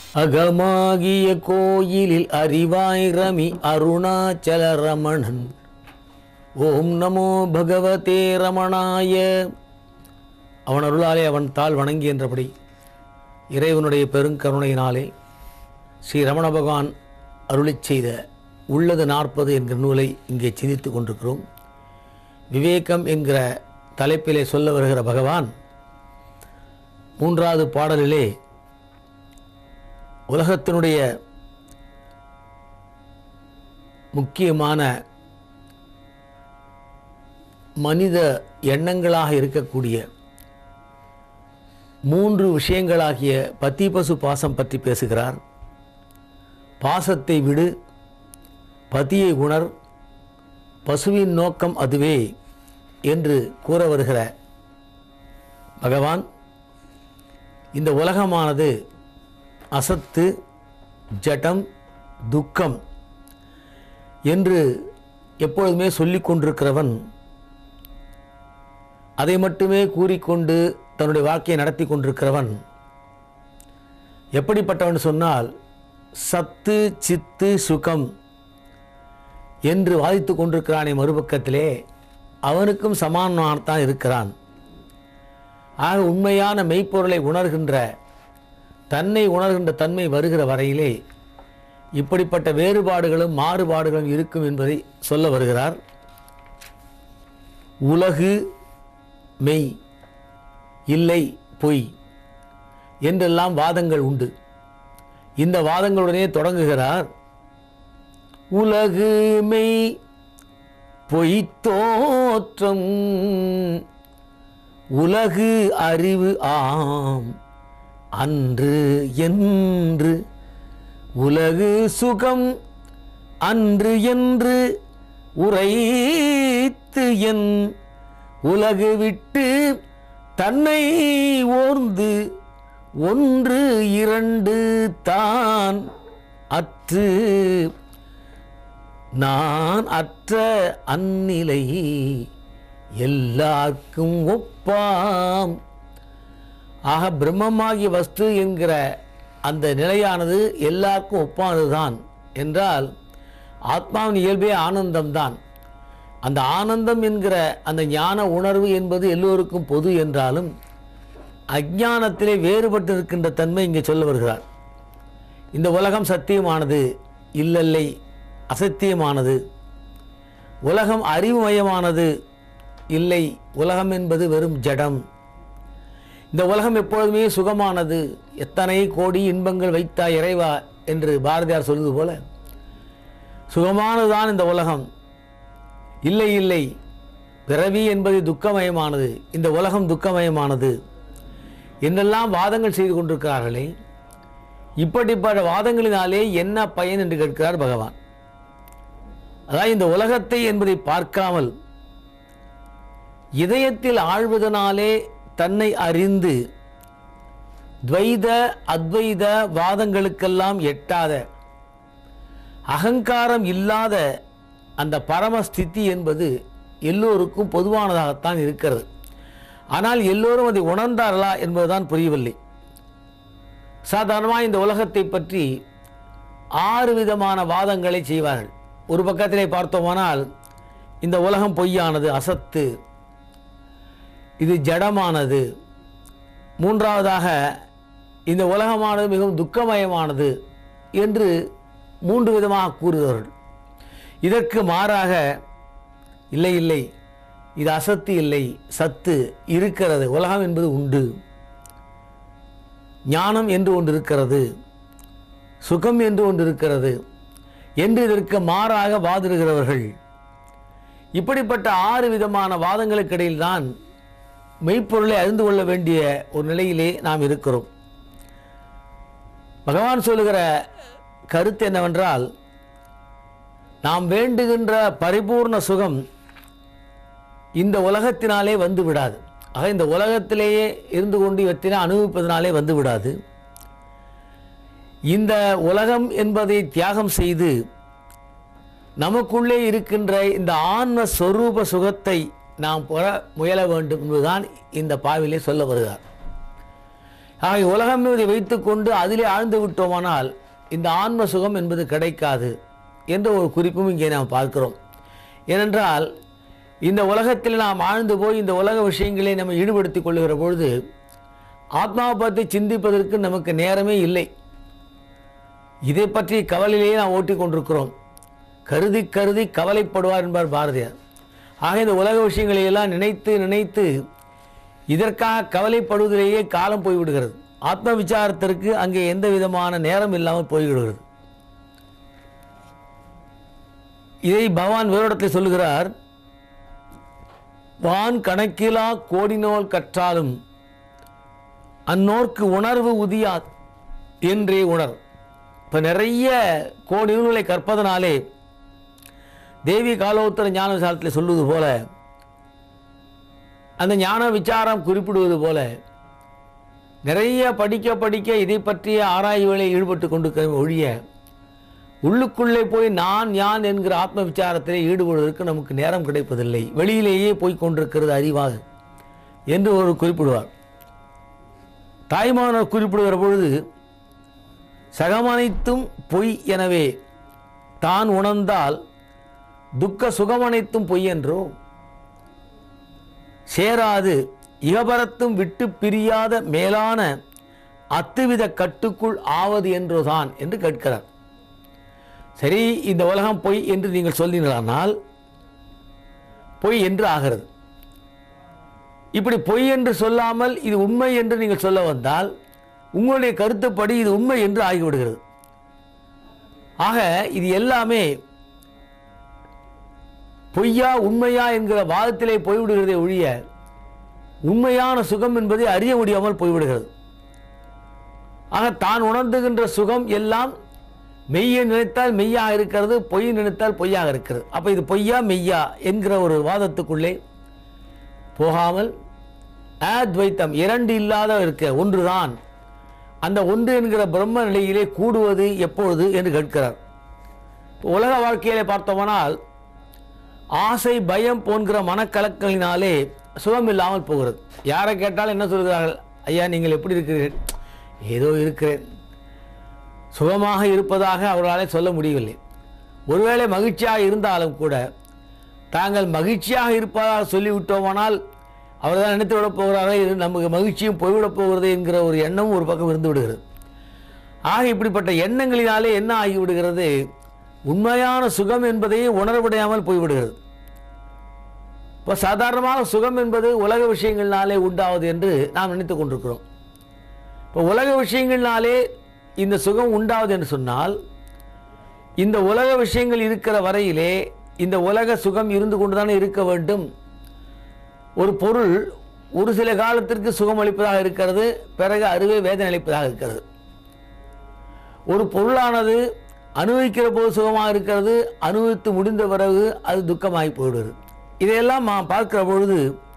அகமாகிய கோயிலில் அறிவாய் ரமி அருணாச்சல ரமணன் ஓம் நமோ பகவதே ரமணாய அவன் அருளாலே அவன் தாள் வணங்கி என்றபடி இறைவனுடைய பெருங்கருணையினாலே ஸ்ரீ ரமண பகவான் அருளிச் செய்த உள்ளது நாற்பது என்கிற நூலை இங்கே சிந்தித்து கொண்டிருக்கிறோம் விவேகம் என்கிற தலைப்பிலே சொல்ல வருகிற பகவான் மூன்றாவது பாடலிலே உலகத்தினுடைய முக்கியமான மனித எண்ணங்களாக இருக்கக்கூடிய மூன்று விஷயங்களாகிய பத்தி பசு பாசம் பற்றி பேசுகிறார் பாசத்தை விடு பதியை உணர் பசுவின் நோக்கம் அதுவே என்று கூற வருகிற பகவான் இந்த உலகமானது அசத்து ஜடம் துக்கம் என்று எப்பொழுதுமே சொல்லிக் கொண்டிருக்கிறவன் அதை மட்டுமே கூறிக்கொண்டு தன்னுடைய வாழ்க்கையை நடத்தி கொண்டிருக்கிறவன் எப்படிப்பட்டவன் சொன்னால் சத்து சித்து சுகம் என்று வாதித்து கொண்டிருக்கிறானே மறுபக்கத்திலே அவனுக்கும் சமானமானத்தான் இருக்கிறான் ஆக உண்மையான மெய்ப்பொருளை உணர்கின்ற தன்னை உணர்கின்ற தன்மை வருகிற வரையிலே இப்படிப்பட்ட வேறுபாடுகளும் மாறுபாடுகளும் இருக்கும் என்பதை சொல்ல வருகிறார் உலகு மெய் இல்லை பொய் என்றெல்லாம் வாதங்கள் உண்டு இந்த வாதங்களுடனே தொடங்குகிறார் உலகு மெய் பொய் தோற்றம் உலகு அறிவு ஆம் அன்று என்று உலகு சுகம் அன்று என்று உரைத்து என் உலகு விட்டு தன்னை ஓர்ந்து ஒன்று இரண்டு தான் அற்று நான் அற்ற அந்நிலை எல்லாருக்கும் ஒப்பாம் ஆக பிரம்மமாகிய வஸ்து என்கிற அந்த நிலையானது எல்லாருக்கும் ஒப்பானதுதான் என்றால் ஆத்மாவின் இயல்பே ஆனந்தம்தான் அந்த ஆனந்தம் என்கிற அந்த ஞான உணர்வு என்பது எல்லோருக்கும் பொது என்றாலும் அஞ்ஞானத்திலே வேறுபட்டு இருக்கின்ற தன்மை இங்கே சொல்ல வருகிறார் இந்த உலகம் சத்தியமானது இல்லல்லை அசத்தியமானது உலகம் அறிவுமயமானது இல்லை உலகம் என்பது வெறும் ஜடம் இந்த உலகம் எப்பொழுதுமே சுகமானது எத்தனை கோடி இன்பங்கள் வைத்தாய் இறைவா என்று பாரதியார் சொல்வது போல சுகமானதுதான் இந்த உலகம் இல்லை இல்லை பிறவி என்பது துக்கமயமானது இந்த உலகம் துக்கமயமானது என்றெல்லாம் வாதங்கள் செய்து கொண்டிருக்கிறார்களே இப்படிப்பட்ட வாதங்களினாலே என்ன பயன் என்று கேட்கிறார் பகவான் அதாவது இந்த உலகத்தை என்பதை பார்க்காமல் இதயத்தில் ஆழ்வதனாலே தன்னை அறிந்து துவைத அத்வைத வாதங்களுக்கெல்லாம் எட்டாத அகங்காரம் இல்லாத அந்த பரமஸ்திதி என்பது எல்லோருக்கும் பொதுவானதாகத்தான் இருக்கிறது ஆனால் எல்லோரும் அதை உணர்ந்தார்களா என்பதுதான் புரியவில்லை சாதாரணமாக இந்த உலகத்தை பற்றி ஆறு விதமான வாதங்களை செய்வார்கள் ஒரு பக்கத்திலே பார்த்தோமானால் இந்த உலகம் பொய்யானது அசத்து இது ஜடமானது மூன்றாவதாக இந்த உலகமானது மிகவும் துக்கமயமானது என்று மூன்று விதமாக கூறுகிறார்கள் இதற்கு மாறாக இல்லை இல்லை இது அசத்து இல்லை சத்து இருக்கிறது உலகம் என்பது உண்டு ஞானம் என்று ஒன்று இருக்கிறது சுகம் என்று ஒன்று இருக்கிறது என்று இதற்கு மாறாக வாதிடுகிறவர்கள் இப்படிப்பட்ட ஆறு விதமான வாதங்களுக்கு இடையில்தான் மெய்ப்பொருளை அறிந்து கொள்ள வேண்டிய ஒரு நிலையிலே நாம் இருக்கிறோம் பகவான் சொல்லுகிற கருத்து என்னவென்றால் நாம் வேண்டுகின்ற பரிபூர்ண சுகம் இந்த உலகத்தினாலே வந்து விடாது ஆக இந்த உலகத்திலேயே இருந்து கொண்டு இவற்றினை அனுபவிப்பதனாலே வந்து விடாது இந்த உலகம் என்பதை தியாகம் செய்து நமக்குள்ளே இருக்கின்ற இந்த ஆன்ம சொரூப சுகத்தை நாம் பெற முயல வேண்டும் என்பதுதான் இந்த பாவிலே சொல்ல வருகிறார் ஆக உலகம் இதை வைத்துக்கொண்டு அதிலே ஆழ்ந்து விட்டோமானால் இந்த ஆன்ம சுகம் என்பது கிடைக்காது என்ற ஒரு குறிப்பும் இங்கே நாம் பார்க்கிறோம் ஏனென்றால் இந்த உலகத்தில் நாம் ஆழ்ந்து போய் இந்த உலக விஷயங்களை நம்ம ஈடுபடுத்திக் கொள்ளுகிற பொழுது ஆத்மாவை பற்றி சிந்திப்பதற்கு நமக்கு நேரமே இல்லை இதை பற்றி கவலையிலேயே நாம் ஓட்டிக் கொண்டிருக்கிறோம் கருதி கருதி கவலைப்படுவார் என்பார் பாரதியார் ஆக இந்த உலக விஷயங்களை எல்லாம் நினைத்து நினைத்து இதற்காக கவலைப்படுவதிலேயே காலம் போய்விடுகிறது ஆத்ம விசாரத்திற்கு அங்கே எந்த விதமான நேரம் இல்லாமல் போய்விடுகிறது இதை பகவான் வேறிடத்தில் சொல்லுகிறார் வான் கணக்கிலா கோடினோல் கற்றாலும் அந்நோர்க்கு உணர்வு உதியாத் என்றே உணர் இப்போ நிறைய கோடி நூல்களை கற்பதனாலே தேவி காலோத்தர ஞான விசாரத்தில் சொல்லுவது போல அந்த ஞான விசாரம் குறிப்பிடுவது போல நிறைய படிக்க படிக்க இதை பற்றிய ஆராய்வுகளை ஈடுபட்டு கொண்டிருக்கிற ஒழிய உள்ளுக்குள்ளே போய் நான் யான் என்கிற ஆத்ம விசாரத்திலே ஈடுபடுவதற்கு நமக்கு நேரம் கிடைப்பதில்லை வெளியிலேயே போய் கொண்டிருக்கிறது அறிவாக என்று ஒரு குறிப்பிடுவார் தாய்மானவர் குறிப்பிடுகிற பொழுது சகமனைத்தும் பொய் எனவே தான் உணர்ந்தால் துக்க சுகமனைத்தும் பொய் என்றோ சேராது இகபரத்தும் விட்டு பிரியாத மேலான அத்துவித கட்டுக்குள் ஆவது என்றுதான் என்று கேட்கிறார் சரி இந்த உலகம் பொய் என்று நீங்கள் சொன்னீர்களானால் பொய் என்று ஆகிறது இப்படி பொய் என்று சொல்லாமல் இது உண்மை என்று நீங்கள் சொல்ல வந்தால் உங்களுடைய கருத்துப்படி இது உண்மை என்று ஆகிவிடுகிறது ஆக இது எல்லாமே பொய்யா உண்மையா என்கிற வாதத்திலே போய்விடுகிறதே ஒழிய உண்மையான சுகம் என்பதை அறிய முடியாமல் போய்விடுகிறது ஆக தான் உணர்ந்துகின்ற சுகம் எல்லாம் மெய்யை நினைத்தால் மெய்யாக இருக்கிறது பொய் நினைத்தால் பொய்யாக இருக்கிறது அப்போ இது பொய்யா மெய்யா என்கிற ஒரு வாதத்துக்குள்ளே போகாமல் அத்வைத்தம் இரண்டு இல்லாத இருக்க ஒன்றுதான் அந்த ஒன்று என்கிற பிரம்ம நிலையிலே கூடுவது எப்பொழுது என்று கேட்கிறார் இப்போ உலக வாழ்க்கையிலே பார்த்தோமானால் ஆசை பயம் போன்ற மனக்கலக்கங்களினாலே சுகம் இல்லாமல் போகிறது யாரை கேட்டாலும் என்ன சொல்கிறார்கள் ஐயா நீங்கள் எப்படி இருக்கிறீர்கள் ஏதோ இருக்கிறேன் சுகமாக இருப்பதாக அவர்களாலே சொல்ல முடியவில்லை ஒருவேளை மகிழ்ச்சியாக இருந்தாலும் கூட தாங்கள் மகிழ்ச்சியாக இருப்பதாக சொல்லிவிட்டோமானால் அவர் தான் நினைத்து விடப் போகிறார்கள் இது நமக்கு மகிழ்ச்சியும் போய்விடப் போகிறது என்கிற ஒரு எண்ணமும் ஒரு பக்கம் இருந்து விடுகிறது ஆக இப்படிப்பட்ட எண்ணங்களினாலே என்ன ஆகிவிடுகிறது உண்மையான சுகம் என்பதையே உணரவிடாமல் போய்விடுகிறது இப்போ சாதாரணமாக சுகம் என்பது உலக விஷயங்கள்னாலே உண்டாவது என்று நாம் நினைத்து கொண்டிருக்கிறோம் இப்போ உலக விஷயங்கள்னாலே இந்த சுகம் உண்டாவது என்று சொன்னால் இந்த உலக விஷயங்கள் இருக்கிற வரையிலே இந்த உலக சுகம் இருந்து கொண்டுதானே இருக்க வேண்டும் ஒரு பொருள் ஒரு சில காலத்திற்கு சுகம் அளிப்பதாக இருக்கிறது பிறகு அறுவை வேதனை அளிப்பதாக இருக்கிறது ஒரு பொருளானது அனுபவிக்கிற போது சுகமாக இருக்கிறது அனுபவித்து முடிந்த பிறகு அது துக்கமாகி போயிடுவது இதையெல்லாம் நாம் பார்க்கிற பொழுது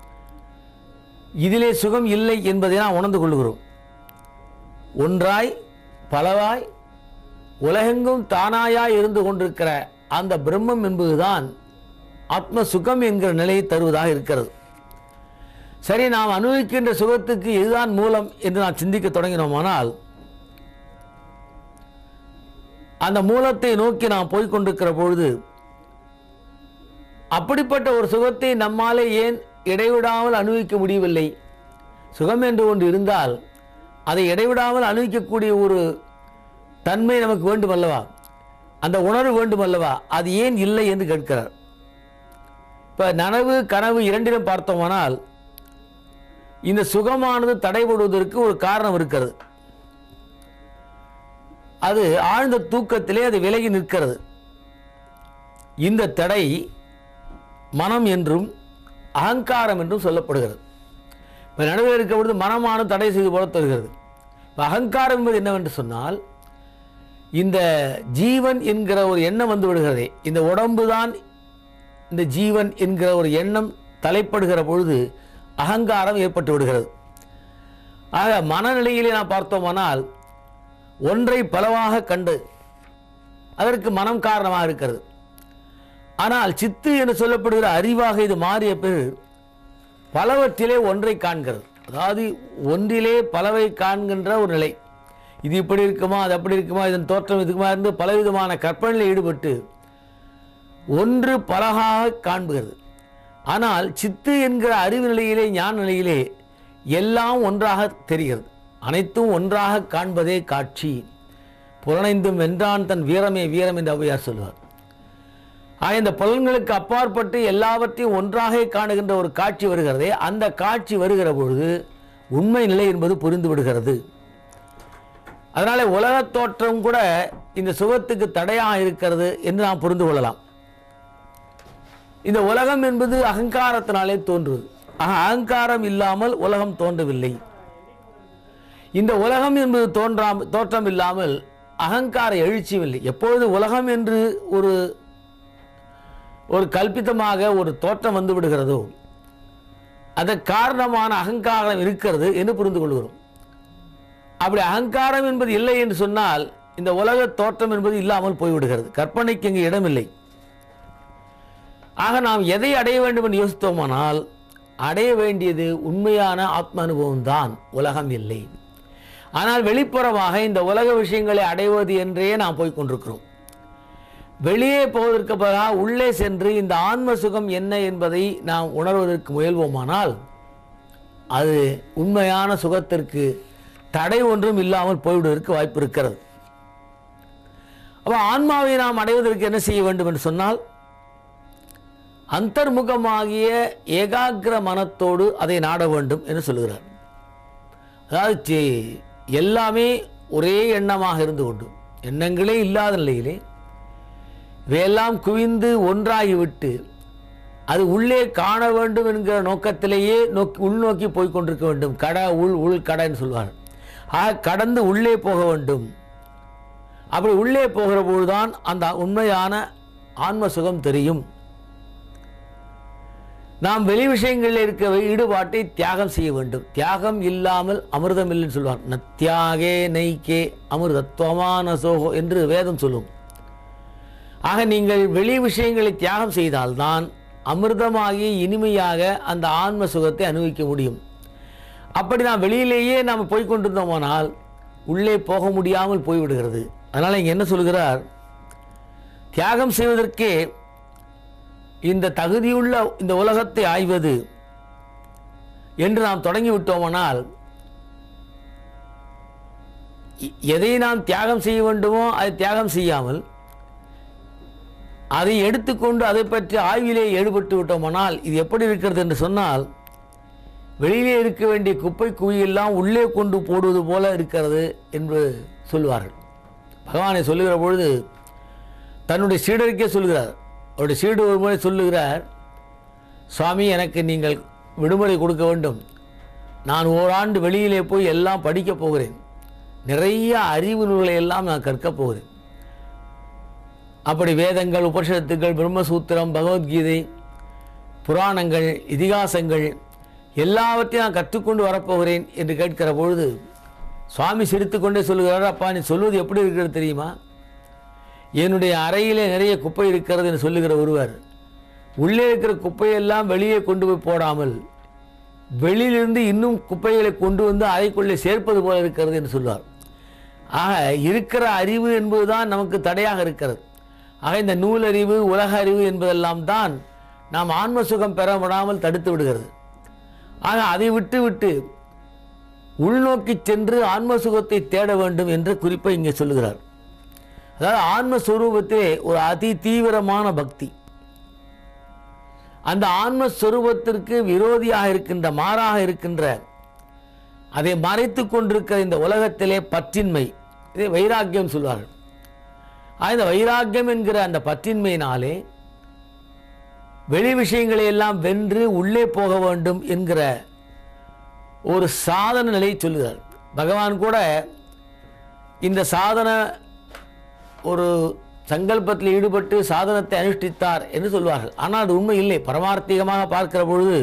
இதிலே சுகம் இல்லை என்பதை நாம் உணர்ந்து கொள்கிறோம் ஒன்றாய் பலவாய் உலகெங்கும் தானாயாய் இருந்து கொண்டிருக்கிற அந்த பிரம்மம் என்பதுதான் ஆத்ம சுகம் என்கிற நிலையை தருவதாக இருக்கிறது சரி நாம் அனுபவிக்கின்ற சுகத்துக்கு இதுதான் மூலம் என்று நாம் சிந்திக்க தொடங்கினோமானால் அந்த மூலத்தை நோக்கி நாம் போய்க் கொண்டிருக்கிற பொழுது அப்படிப்பட்ட ஒரு சுகத்தை நம்மாலே ஏன் இடைவிடாமல் அனுபவிக்க முடியவில்லை சுகம் என்று ஒன்று இருந்தால் அதை இடைவிடாமல் அனுபவிக்கக்கூடிய ஒரு தன்மை நமக்கு வேண்டும் அல்லவா அந்த உணர்வு வேண்டும் அல்லவா அது ஏன் இல்லை என்று கேட்கிறார் இப்போ நனவு கனவு இரண்டிலும் பார்த்தோமானால் இந்த சுகமானது தடைபடுவதற்கு ஒரு காரணம் இருக்கிறது அது ஆழ்ந்த தூக்கத்திலே அது விலகி நிற்கிறது இந்த தடை மனம் என்றும் அகங்காரம் என்றும் சொல்லப்படுகிறது இப்போ நடுவில் இருக்க பொழுது மனமானது தடை செய்து போல தருகிறது இப்போ அகங்காரம் என்பது என்னவென்று சொன்னால் இந்த ஜீவன் என்கிற ஒரு எண்ணம் வந்து விடுகிறதே இந்த உடம்பு தான் இந்த ஜீவன் என்கிற ஒரு எண்ணம் தலைப்படுகிற பொழுது அகங்காரம் ஏற்பட்டு விடுகிறது ஆக மனநிலையிலே நாம் பார்த்தோமானால் ஒன்றை பலவாக கண்டு அதற்கு மனம் காரணமாக இருக்கிறது ஆனால் சித்து என்று சொல்லப்படுகிற அறிவாக இது மாறிய பிறகு பலவற்றிலே ஒன்றை காண்கிறது அதாவது ஒன்றிலே பலவை காண்கின்ற ஒரு நிலை இது இப்படி இருக்குமா அது அப்படி இருக்குமா இதன் தோற்றம் இதுக்குமா இருந்து பலவிதமான கற்பனையில் ஈடுபட்டு ஒன்று பலகாக காண்புகிறது ஆனால் சித்து என்கிற அறிவு நிலையிலே ஞான நிலையிலே எல்லாம் ஒன்றாக தெரிகிறது அனைத்தும் ஒன்றாக காண்பதே காட்சி புலனைந்தும் வென்றான் தன் வீரமே வீரம் என்று ஔவையார் சொல்வார் ஆக இந்த புலன்களுக்கு அப்பாற்பட்டு எல்லாவற்றையும் ஒன்றாக காணுகின்ற ஒரு காட்சி வருகிறதே அந்த காட்சி வருகிற பொழுது உண்மை நிலை என்பது புரிந்து விடுகிறது அதனால உலகத் தோற்றம் கூட இந்த சுகத்துக்கு தடையாக இருக்கிறது என்று நாம் புரிந்து கொள்ளலாம் இந்த உலகம் என்பது அகங்காரத்தினாலே தோன்றுவது ஆக அகங்காரம் இல்லாமல் உலகம் தோன்றவில்லை இந்த உலகம் என்பது தோன்றாம் தோற்றம் இல்லாமல் அகங்கார எழுச்சியும் இல்லை எப்பொழுது உலகம் என்று ஒரு ஒரு கல்பித்தமாக ஒரு தோற்றம் வந்து விடுகிறதோ அதற்கு காரணமான அகங்காரம் இருக்கிறது என்று புரிந்து கொள்கிறோம் அப்படி அகங்காரம் என்பது இல்லை என்று சொன்னால் இந்த உலக தோற்றம் என்பது இல்லாமல் போய்விடுகிறது கற்பனைக்கு இங்கு இடமில்லை ஆக நாம் எதை அடைய வேண்டும் என்று யோசித்தோமானால் அடைய வேண்டியது உண்மையான ஆத்ம அனுபவம் தான் உலகம் இல்லை ஆனால் வெளிப்புறமாக இந்த உலக விஷயங்களை அடைவது என்றே நாம் போய்க் கொண்டிருக்கிறோம் வெளியே போவதற்கு பதிலாக உள்ளே சென்று இந்த ஆன்ம சுகம் என்ன என்பதை நாம் உணர்வதற்கு முயல்வோமானால் அது உண்மையான சுகத்திற்கு தடை ஒன்றும் இல்லாமல் போய்விடுவதற்கு வாய்ப்பு இருக்கிறது அப்போ ஆன்மாவை நாம் அடைவதற்கு என்ன செய்ய வேண்டும் என்று சொன்னால் அந்தர்முகமாகிய ஏகாகிர மனத்தோடு அதை நாட வேண்டும் என்று சொல்கிறார் அதாவது சி- எல்லாமே ஒரே எண்ணமாக இருந்து கொண்டு எண்ணங்களே இல்லாத நிலையிலே இவையெல்லாம் குவிந்து ஒன்றாகிவிட்டு அது உள்ளே காண வேண்டும் என்கிற நோக்கத்திலேயே நோக்கி உள்நோக்கி போய் கொண்டிருக்க வேண்டும் கட உள் உள் கடன்னு சொல்வார் ஆக கடந்து உள்ளே போக வேண்டும் அப்படி உள்ளே போகிற பொழுதுதான் அந்த உண்மையான ஆன்ம சுகம் தெரியும் நாம் வெளி விஷயங்களில் இருக்க ஈடுபாட்டை தியாகம் செய்ய வேண்டும் தியாகம் இல்லாமல் அமிர்தம் இல்லைன்னு சொல்வார் நத்தியாகே நெய்கே அமிர்தத்வமான சோகோ என்று வேதம் சொல்லும் ஆக நீங்கள் வெளி விஷயங்களை தியாகம் செய்தால்தான் அமிர்தமாகி இனிமையாக அந்த ஆன்ம சுகத்தை அனுபவிக்க முடியும் அப்படி நாம் வெளியிலேயே நாம் போய் கொண்டிருந்தோமானால் உள்ளே போக முடியாமல் போய்விடுகிறது அதனால் இங்கே என்ன சொல்கிறார் தியாகம் செய்வதற்கே இந்த தகுதியுள்ள இந்த உலகத்தை ஆய்வது என்று நாம் தொடங்கி விட்டோமானால் எ- எதை நாம் தியாகம் செய்ய வேண்டுமோ அதை தியாகம் செய்யாமல் அதை எடுத்துக்கொண்டு அதை பற்றி ஆய்விலே ஈடுபட்டு விட்டோமானால் இது எப்படி இருக்கிறது என்று சொன்னால் வெளியிலே இருக்க வேண்டிய குப்பை குவியெல்லாம் உள்ளே கொண்டு போடுவது போல இருக்கிறது என்று சொல்வார்கள் பகவானை சொல்லுகிற பொழுது தன்னுடைய சீடருக்கே சொல்கிறார் அவருடைய சீடு ஒரு முறை சொல்லுகிறார் சுவாமி எனக்கு நீங்கள் விடுமுறை கொடுக்க வேண்டும் நான் ஓராண்டு வெளியிலே போய் எல்லாம் படிக்கப் போகிறேன் நிறைய அறிவு நூல்களை எல்லாம் நான் கற்கப் போகிறேன் அப்படி வேதங்கள் உபனிஷத்துக்கள் பிரம்மசூத்திரம் பகவத்கீதை புராணங்கள் இதிகாசங்கள் எல்லாவற்றையும் நான் கற்றுக்கொண்டு வரப்போகிறேன் என்று கேட்கிற பொழுது சுவாமி சிரித்துக்கொண்டே சொல்லுகிறார் அப்பா நீ சொல்வது எப்படி இருக்கிறது தெரியுமா என்னுடைய அறையிலே நிறைய குப்பை இருக்கிறது என்று சொல்லுகிற ஒருவர் உள்ளே இருக்கிற குப்பையெல்லாம் வெளியே கொண்டு போய் போடாமல் வெளியிலிருந்து இன்னும் குப்பைகளை கொண்டு வந்து அறைக்குள்ளே சேர்ப்பது போல இருக்கிறது என்று சொல்வார் ஆக இருக்கிற அறிவு என்பதுதான் நமக்கு தடையாக இருக்கிறது ஆக இந்த நூலறிவு உலக அறிவு என்பதெல்லாம் தான் நாம் ஆன்ம சுகம் பெற விடாமல் தடுத்து விடுகிறது ஆக அதை விட்டு விட்டு உள்நோக்கி சென்று ஆன்ம சுகத்தை தேட வேண்டும் என்ற குறிப்பை இங்கே சொல்லுகிறார் அதாவது ஆன்மஸ்வரூபத்திலே ஒரு அதி தீவிரமான பக்தி அந்த ஆன்மஸ்வரூபத்திற்கு விரோதியாக இருக்கின்ற மாறாக இருக்கின்ற அதை மறைத்து கொண்டிருக்கிற இந்த உலகத்திலே பற்றின்மை இதை வைராக்கியம் சொல்வார்கள் ஆக, இந்த வைராக்கியம் என்கிற அந்த பற்றின்மையினாலே வெளி விஷயங்களை எல்லாம் வென்று உள்ளே போக வேண்டும் என்கிற ஒரு சாதன நிலையை சொல்லுகிறார் பகவான் கூட இந்த சாதன ஒரு சங்கல்பத்தில் ஈடுபட்டு சாதனத்தை அனுஷ்டித்தார் என்று சொல்வார்கள் ஆனால் அது உண்மை இல்லை பரமார்த்திகமாக பார்க்கிற பொழுது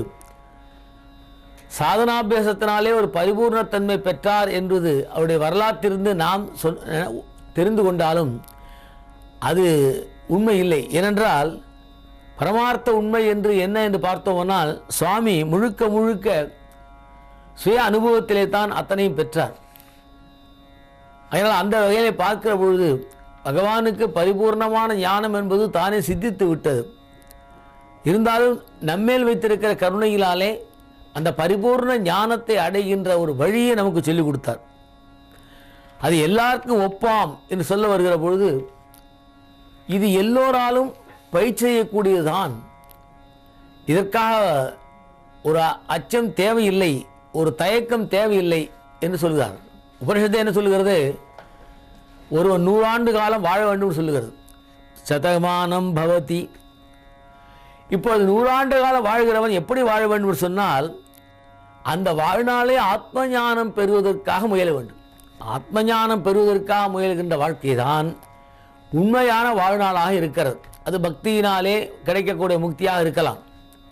சாதனாபியாசத்தினாலே ஒரு பரிபூர்ணத்தன்மை பெற்றார் என்பது அவருடைய வரலாற்றிலிருந்து நாம் சொல் தெரிந்து கொண்டாலும் அது உண்மை இல்லை ஏனென்றால் பரமார்த்த உண்மை என்று என்ன என்று பார்த்தோமானால் சுவாமி முழுக்க முழுக்க சுய அனுபவத்திலே தான் அத்தனையும் பெற்றார் அதனால் அந்த வகையிலே பார்க்கிற பொழுது பகவானுக்கு பரிபூர்ணமான ஞானம் என்பது தானே சித்தித்து விட்டது இருந்தாலும் நம்மேல் வைத்திருக்கிற கருணையினாலே அந்த பரிபூர்ண ஞானத்தை அடைகின்ற ஒரு வழியை நமக்கு சொல்லிக் கொடுத்தார் அது எல்லாருக்கும் ஒப்பாம் என்று சொல்ல வருகிற பொழுது இது எல்லோராலும் பயிற்சி செய்யக்கூடியதுதான் இதற்காக ஒரு அச்சம் தேவையில்லை ஒரு தயக்கம் தேவையில்லை என்று சொல்கிறார் உபனிஷத்து என்ன சொல்லுகிறது ஒருவன் நூறாண்டு காலம் வாழ வேண்டும் என்று சொல்லுகிறது சதமானம் பவதி இப்பொழுது நூறாண்டு காலம் வாழ்கிறவன் எப்படி வாழ வேண்டும் என்று சொன்னால் அந்த வாழ்நாளே ஆத்ம ஞானம் பெறுவதற்காக முயல வேண்டும் ஆத்ம ஞானம் பெறுவதற்காக முயல்கின்ற வாழ்க்கை தான் உண்மையான வாழ்நாளாக இருக்கிறது அது பக்தியினாலே கிடைக்கக்கூடிய முக்தியாக இருக்கலாம்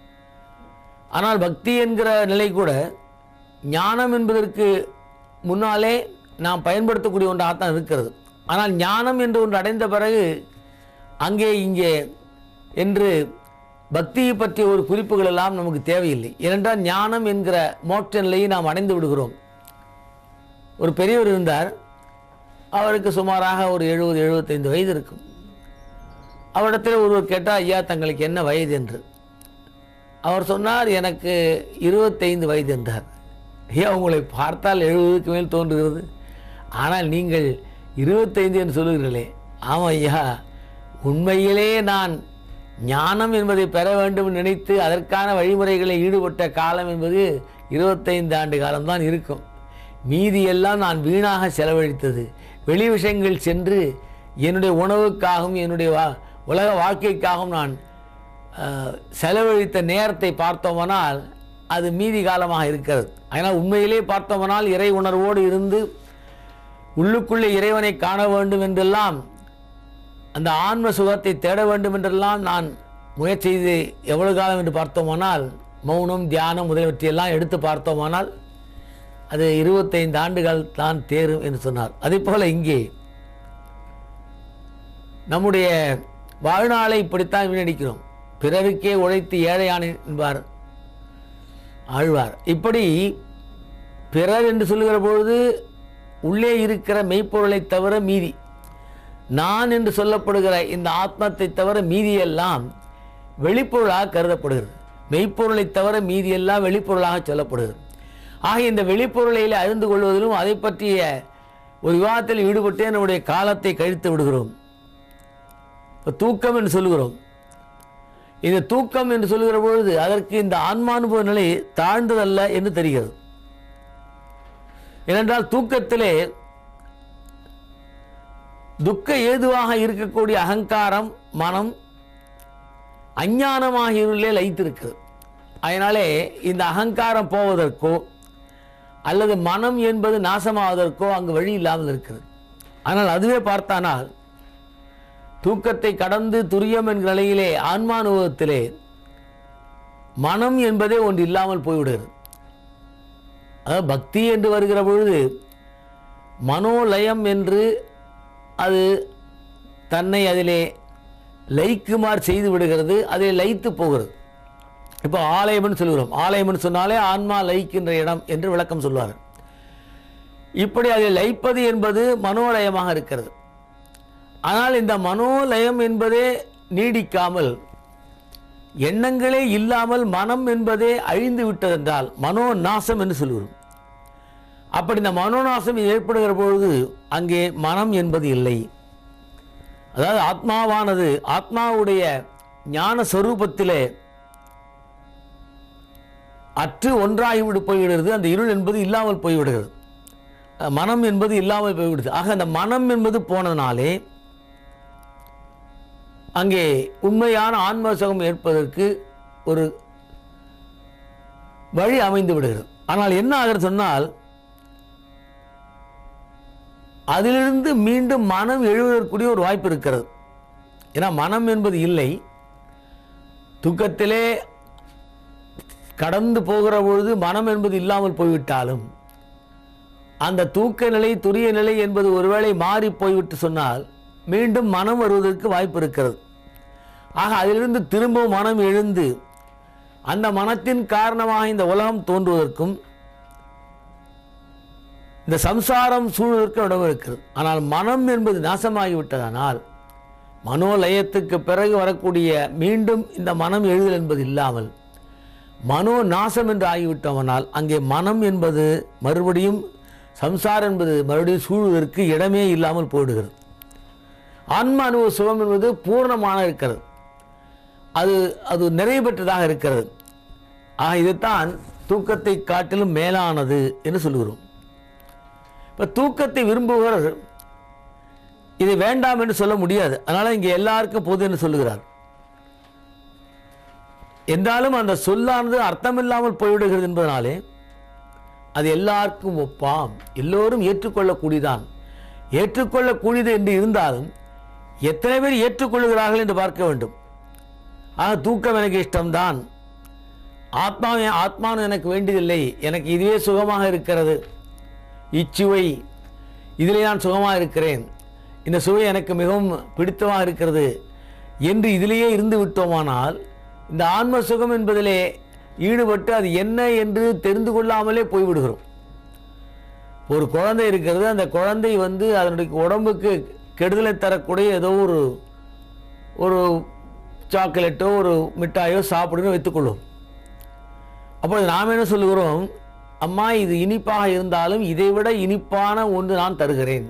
ஆனால் பக்தி என்கிற நிலை கூட ஞானம் என்பதற்கு முன்னாலே நாம் பயன்படுத்தக்கூடிய ஒன்றாகத்தான் இருக்கிறது ஆனால் ஞானம் என்று ஒன்று அடைந்த பிறகு அங்கே இங்கே என்று பக்தியை பற்றிய ஒரு குறிப்புகள் எல்லாம் நமக்கு தேவையில்லை ஏனென்றால் ஞானம் என்கிற மோட்ச நிலையை நாம் அடைந்து விடுகிறோம் ஒரு பெரியவர் இருந்தார் அவருக்கு சுமாராக ஒரு எழுபது எழுபத்தைந்து வயது இருக்கும் அவரிடத்தில் ஒருவர் கேட்டால் ஐயா தங்களுக்கு என்ன வயது என்று அவர் சொன்னார் எனக்கு இருபத்தைந்து வயது என்றார் ஐயா உங்களை பார்த்தால் எழுபதுக்கு மேல் தோன்றுகிறது ஆனால் நீங்கள் இருபத்தைந்து என்று சொல்லுகிறீர்களே ஆமாம் ஐயா உண்மையிலே நான் ஞானம் என்பதை பெற வேண்டும் என்று நினைத்து அதற்கான வழிமுறைகளில் ஈடுபட்ட காலம் என்பது இருபத்தைந்து ஆண்டு காலம்தான் இருக்கும் மீதி எல்லாம் நான் வீணாக செலவழித்தது வெளி விஷயங்கள் சென்று என்னுடைய உணவுக்காகவும் என்னுடைய வா உலக வாழ்க்கைக்காகவும் நான் அஹ், செலவழித்த நேரத்தை பார்த்தோமானால் அது மீதி காலமாக இருக்கிறது அதனால் உண்மையிலே பார்த்தோமானால் இறை உணர்வோடு இருந்து உள்ளுக்குள்ளே இறைவனை காண வேண்டும் என்றெல்லாம் அந்த ஆன்ம சுகத்தை தேட வேண்டும் என்றெல்லாம் நான் முயற்சி செய்து எவ்வளவு காலம் என்று பார்த்தோமானால் மௌனம் தியானம் முதலியவற்றையெல்லாம் எடுத்து பார்த்தோமானால் அது இருபத்தைந்து ஆண்டுகள் தான் தேரும் என்று சொன்னார் அதே போல இங்கே நம்முடைய வாழ்நாளை இப்படித்தான் வீணடிக்கிறோம் பிறருக்கே உழைத்து ஏழையான என்பார் ஆழ்வார் இப்படி பிறர் என்று சொல்லுகிற பொழுது உள்ளே இருக்கிற மெய்ப்பொருளை தவிர மீதி நான் என்று சொல்லப்படுகிற இந்த ஆத்மத்தை தவிர மீதியெல்லாம் வெளிப்பொருளாக கருதப்படுகிறது மெய்ப்பொருளை தவிர மீதியெல்லாம் வெளிப்பொருளாக சொல்லப்படுகிறது ஆக இந்த வெளிப்பொருளையில் அறிந்து கொள்வதிலும் அதை பற்றிய ஒரு விவாதத்தில் ஈடுபட்டு நம்முடைய காலத்தை கழித்து விடுகிறோம் இப்ப தூக்கம் என்று சொல்லுகிறோம் இந்த தூக்கம் என்று சொல்லுகிற பொழுது அதற்கு இந்த ஆன்மானுபவ நிலை தாழ்ந்ததல்ல என்று தெரிகிறது ஏனென்றால் தூக்கத்திலே துக்க ஏதுவாக இருக்கக்கூடிய அகங்காரம் மனம் அஞ்ஞானமாக இருளே லைத்திருக்கிறது அதனாலே இந்த அகங்காரம் போவதற்கோ அல்லது மனம் என்பது நாசமாவதற்கோ அங்கு வழி இல்லாமல் இருக்கிறது ஆனால் அதுவே பார்த்தானால் தூக்கத்தை கடந்து துரியம் என்கிற நிலையிலே ஆன்மானுபவத்திலே மனம் என்பதே ஒன்று இல்லாமல் போய்விடுகிறது அதாவது பக்தி என்று வருகிற பொழுது மனோலயம் என்று அது தன்னை அதிலே லயிக்குமாறு செய்து விடுகிறது அதில் லயித்து போகிறது இப்போ ஆலயம்னு சொல்கிறோம் ஆலயம்னு சொன்னாலே ஆன்மா லயிக்கின்ற இடம் என்று விளக்கம் சொல்வார் இப்படி அதில் லயிப்பது என்பது மனோலயமாக இருக்கிறது ஆனால் இந்த மனோலயம் என்பதே நீடிக்காமல் எண்ணங்களே இல்லாமல் மனம் என்பதே அழிந்து விட்டதென்றால் மனோ நாசம் என்று சொல்கிறோம் அப்படி இந்த மனோநாசம் ஏற்படுகிற பொழுது அங்கே மனம் என்பது இல்லை அதாவது ஆத்மாவானது ஆத்மாவுடைய ஞான சொரூபத்திலே அற்று ஒன்றாகிவிடு போய்விடுகிறது அந்த இருள் என்பது இல்லாமல் போய்விடுகிறது அஹ் மனம் என்பது இல்லாமல் போய்விடுது ஆக அந்த மனம் என்பது போனதுனாலே அங்கே உண்மையான ஆன்ம சுகம் ஏற்பதற்கு ஒரு வழி அமைந்து விடுகிறது ஆனால் என்ன ஆகிறது சொன்னால் அதிலிருந்து மீண்டும் மனம் எழுவதற்குரிய ஒரு வாய்ப்பு இருக்கிறது ஏன்னா மனம் என்பது இல்லை தூக்கத்திலே கடந்து போகிற பொழுது மனம் என்பது இல்லாமல் போய்விட்டாலும் அந்த தூக்க நிலை துரிய நிலை என்பது ஒருவேளை மாறி போய்விட்டு சொன்னால் மீண்டும் மனம் வருவதற்கு வாய்ப்பு இருக்கிறது ஆக அதிலிருந்து திரும்பவும் மனம் எழுந்து அந்த மனத்தின் காரணமாக இந்த உலகம் தோன்றுவதற்கும் இந்த சம்சாரம் சூழ்வதற்கு இடம் இருக்கிறது ஆனால் மனம் என்பது நாசமாகிவிட்டதனால் மனோலயத்துக்கு பிறகு வரக்கூடிய மீண்டும் இந்த மனம் எழுதல் என்பது இல்லாமல் மனோ நாசம் என்று ஆகிவிட்டோமானால் அங்கே மனம் என்பது மறுபடியும் சம்சாரம் என்பது மறுபடியும் சூழ்வதற்கு இடமே இல்லாமல் போயிடுகிறது ஆன்ம அனுபவ சுகம் என்பது பூர்ணமான இருக்கிறது அது அது நிறைவு பெற்றதாக இருக்கிறது ஆக இதைத்தான் தூக்கத்தை காட்டிலும் மேலானது என்று சொல்லுகிறோம் இப்போ தூக்கத்தை விரும்புபவர் இது வேண்டாம் என்று சொல்ல முடியாது அதனால் இங்கே எல்லாருக்கும் பொது என்று சொல்லுகிறார் என்றாலும் அந்த சொல்லானது அர்த்தமில்லாமல் போய்விடுகிறது என்பதனாலே அது எல்லாருக்கும் ஒப்பாம் எல்லோரும் ஏற்றுக்கொள்ளக்கூடியதான் ஏற்றுக்கொள்ளக்கூடியது என்று இருந்தாலும் எத்தனை பேர் ஏற்றுக்கொள்கிறார்கள் என்று பார்க்க வேண்டும் ஆக தூக்கம் எனக்கு இஷ்டம்தான் ஆத்மா ஆத்மானு எனக்கு வேண்டியதில்லை எனக்கு இதுவே சுகமாக இருக்கிறது இச்சுவை இதிலே நான் சுகமாக இருக்கிறேன் இந்த சுவை எனக்கு மிகவும் பிடித்தமாக இருக்கிறது என்று இதிலேயே இருந்து விட்டோமானால் இந்த ஆன்ம சுகம் என்பதிலே ஈடுபட்டு அது என்ன என்று தெரிந்து கொள்ளாமலே போய்விடுகிறோம் ஒரு குழந்தை இருக்கிறது அந்த குழந்தை வந்து அதனுடைய உடம்புக்கு கெடுதலை தரக்கூடிய ஏதோ ஒரு ஒரு சாக்லேட்டோ ஒரு மிட்டாயோ சாப்பிடுன்னு வைத்துக்கொள்வோம் அப்பொழுது நாம் என்ன சொல்லுகிறோம் அம்மா இது இனிப்பாக இருந்தாலும் இதைவிட இனிப்பான ஒன்று நான் தருகிறேன்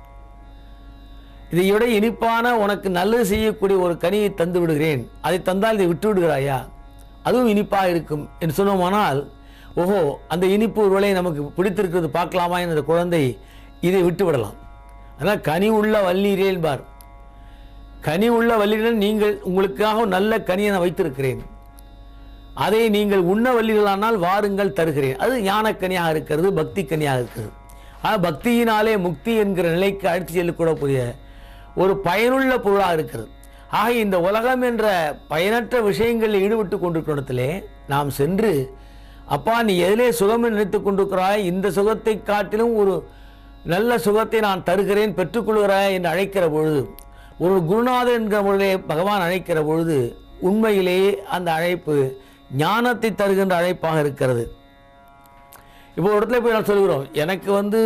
இதை விட இனிப்பான உனக்கு நல்லது செய்யக்கூடிய ஒரு கனியை தந்து விடுகிறேன் அதை தந்தால் இதை விட்டு விடுகிறாயா அதுவும் இனிப்பாக இருக்கும் என்று சொன்னோமானால் ஓஹோ அந்த இனிப்பு ஒருவேளை நமக்கு பிடித்திருக்கிறது பார்க்கலாமா என்ற குழந்தை இதை விட்டு விடலாம் அதனால் கனி உள்ள வல்லீரே என்பார் கனி உள்ள வல்லீரன் நீங்கள் உங்களுக்காக நல்ல கனியை நான் வைத்திருக்கிறேன் அதை நீங்கள் உண்ண வல்லீர்களானால் வாருங்கள் தருகிறேன் அது ஞானக்கனியாக இருக்கிறது பக்தி கனியாக இருக்கிறது ஆனால் பக்தியினாலே முக்தி என்கிற நிலைக்கு அழைத்து செல்லக்கூடக்கூடிய ஒரு பயனுள்ள பொருளாக இருக்கிறது ஆக இந்த உலகம் என்ற பயனற்ற விஷயங்களில் ஈடுபட்டு கொண்டிருக்கிற நாம் சென்று அப்பா நீ எதிலே சுகம் நினைத்து கொண்டிருக்கிறாய் இந்த சுகத்தை காட்டிலும் ஒரு நல்ல சுகத்தை நான் தருகிறேன் பெற்றுக்கொள்கிறாய் என்று அழைக்கிற பொழுது ஒரு குருநாதர் என்கிற முறையிலே பகவான் அழைக்கிற பொழுது உண்மையிலேயே அந்த அழைப்பு ஞானத்தை தருகின்ற அழைப்பாக இருக்கிறது இப்போ ஒரு இடத்துல போய் நான் சொல்கிறோம் எனக்கு வந்து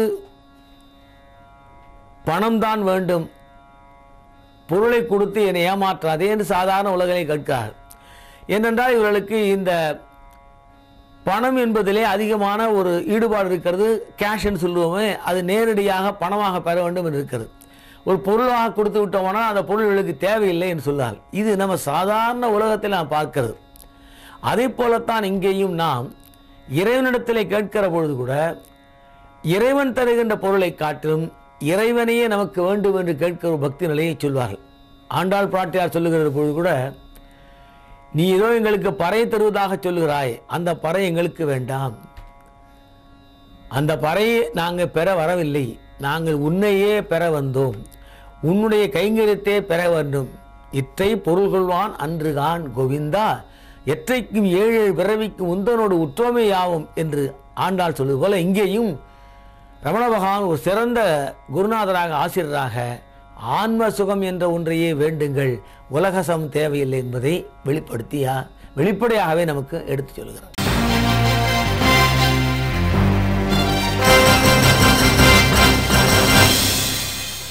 பணம் தான் வேண்டும் பொருளை கொடுத்து என்னை ஏமாற்றாதே என்று சாதாரண உலகளை கேட்கிறார்கள் ஏனென்றால் இவர்களுக்கு இந்த பணம் என்பதிலே அதிகமான ஒரு ஈடுபாடு இருக்கிறது கேஷ்ன்னு சொல்லுவோமே அது நேரடியாக பணமாக பெற வேண்டும் என்று இருக்கிறது ஒரு பொருளாக கொடுத்து விட்டோம்னா அந்த பொருள்களுக்கு தேவையில்லை என்று சொல்லால் இது நம்ம சாதாரண உலகத்தில் நாம் பார்க்கிறது அதே போலத்தான் இங்கேயும் நாம் இறைவனிடத்திலே கேட்கிற பொழுது கூட இறைவன் தருகின்ற பொருளை காட்டிலும் இறைவனையே நமக்கு வேண்டும் என்று கேட்கிற ஒரு பக்தி நிலையை சொல்வார்கள் ஆண்டாள் பிராட்டியார் சொல்லுகிற பொழுது கூட நீ ஏதோ எங்களுக்கு பறை தருவதாக சொல்லுகிறாய் அந்த பறை எங்களுக்கு வேண்டாம் அந்த பறையை நாங்கள் பெற வரவில்லை நாங்கள் உன்னையே பெற வந்தோம் உன்னுடைய கைங்கரியத்தை பெற வேண்டும் இற்றை பொருள் கொள்வான் அன்றுகான் கோவிந்தா எற்றைக்கும் ஏழு ஏழு பிறவிக்கும் உந்தனோடு உற்றோமே யாவும் என்று ஆண்டாள் சொல்வது போல இங்கேயும் ரமண பகவான் ஒரு சிறந்த குருநாதராக ஆசிரியராக ஆன்ம சுகம் என்ற ஒன்றையே வேண்டுங்கள் உலகசம் தேவையில்லை என்பதை வெளிப்படுத்தியா வெளிப்படையாகவே நமக்கு எடுத்துச் சொல்கிறார்